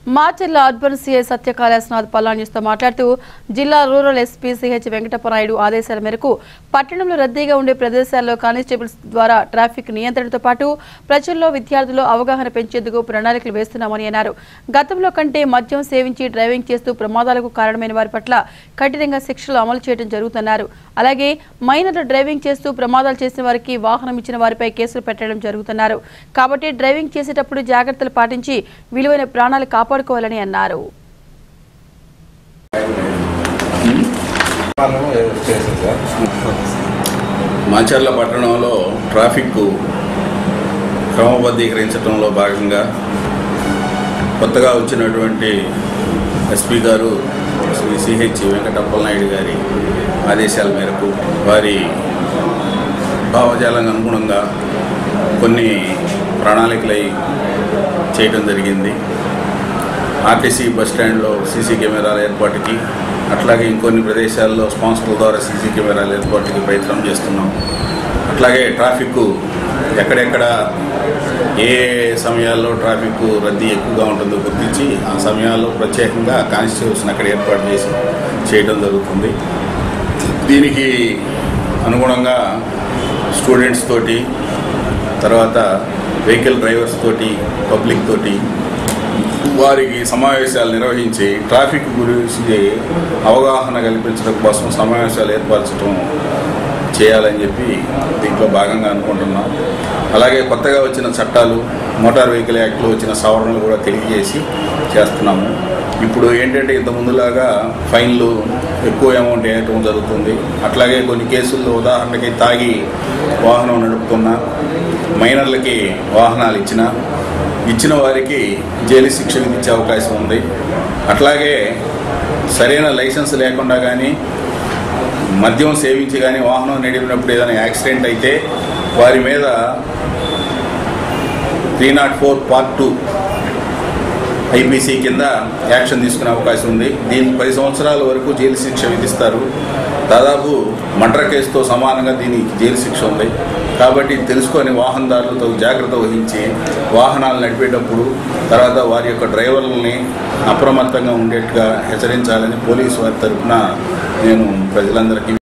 మాచెల్ల urban CI సత్యకాళేశ్వనాథ్ పల్లాన్యూస్తో మాట్లాడుతూ జిల్లా rural SP CH వెంకటప్పనాయుడు ఆదేశాల మేరకు పట్టణంలో రద్దీగా ఉండే ప్రదేశాల్లో కానిస్టేబుల్స్ ద్వారా ట్రాఫిక్ నియంత్రణతో పాటు ప్రజల్లో విద్యార్థుల్లో అవగాహన పెంచేందుకు ప్రణాళికలు వేస్తున్నామని అన్నారు గతంలో కంటే మద్యం సేవించి డ్రైవింగ్ చేస్తూ ప్రమాదాలకు కారణమైన వారి పట్ల కఠినంగా శిక్షలు అమలు చేయడం జరుగుతున్నారు అలాగే మైనర్లు డ్రైవింగ్ చేస్తూ ప్రమాదాలు చేసిన వారికి వాహనం ఇచ్చిన వారిపై కేసులు పెట్టడం జరుగుతున్నారు కాబట్టి డ్రైవింగ్ చేసేటప్పుడు జాగ్రత్తలు పాటించి విలువైన ప్రాణాలు కాపాడుకోవాలని అన్నారు వాళ్ళము ఏదో చేశారు సార్ మాచర్ల పట్టణంలో ట్రాఫిక్ క్రమబద్ధీకరించడంలో భాగంగా కొత్తగా వచ్చినటువంటి ఎస్పీ గారు శ్రీ సిహెచ్ వెంకటప్పలనాయుడు గారి ఆదేశాల మేరకు వారి భావజాలకు అనుగుణంగా కొన్ని ప్రణాళికలై చేయడం జరిగింది ఆర్టీసీ బస్ స్టాండ్లో సీసీ కెమెరాల ఏర్పాటుకి అట్లాగే ఇంకొన్ని ప్రదేశాల్లో స్పాన్సర్ల ద్వారా సీసీ కెమెరాల ఏర్పాటుకి ప్రయత్నం చేస్తున్నాం అట్లాగే ట్రాఫిక్ ఎక్కడెక్కడ ఏ సమయాల్లో ట్రాఫిక్ రద్దీ ఎక్కువగా ఉంటుందో గుర్తించి ఆ సమయాల్లో ప్రత్యేకంగా కానిస్టేబుల్స్ని అక్కడ ఏర్పాటు చేసి చేయడం జరుగుతుంది దీనికి అనుగుణంగా స్టూడెంట్స్ తోటి తర్వాత వెహికల్ డ్రైవర్స్ తోటి పబ్లిక్ తోటి వారికి సమావేశాలు నిర్వహించి ట్రాఫిక్ గురించి అవగాహన కల్పించడం కోసం సమావేశాలు ఏర్పరచడం చేయాలని చెప్పి దీంట్లో భాగంగా అనుకుంటున్నాం అలాగే కొత్తగా వచ్చిన చట్టాలు మోటార్ వెహికల్ యాక్ట్లో వచ్చిన సవరణలు కూడా తెలియజేసి చేస్తున్నాము ఇప్పుడు ఏంటంటే ఇంత ముందులాగా ఫైన్లు ఎక్కువ అమౌంట్ వేయటం జరుగుతుంది అట్లాగే కొన్ని కేసుల్లో ఉదాహరణకి తాగి వాహనం నడుపుతున్న మైనర్లకి వాహనాలు ఇచ్చిన ఇచ్చిన వారికి జైలు శిక్ష విధించే అవకాశం ఉంది అట్లాగే సరైన లైసెన్స్ లేకుండా కానీ మద్యం సేవించి కానీ వాహనం నడిపినప్పుడు ఏదైనా యాక్సిడెంట్ అయితే వారి మీద three nought four part two IPC కింద యాక్షన్ తీసుకునే అవకాశం ఉంది దీనికి పది సంవత్సరాల వరకు జైలు శిక్ష విధిస్తారు దాదాపు మర్డర్ కేసుతో సమానంగా దీనికి జైలు శిక్ష ఉంది కాబట్టి తెలుసుకొని వాహనదారులు తగు జాగ్రత్త వహించి వాహనాలు నడిపేటప్పుడు తర్వాత వారి యొక్క డ్రైవర్లని అప్రమత్తంగా ఉండేట్టుగా హెచ్చరించాలని పోలీసు వారి తరఫున నేను ప్రజలందరికీ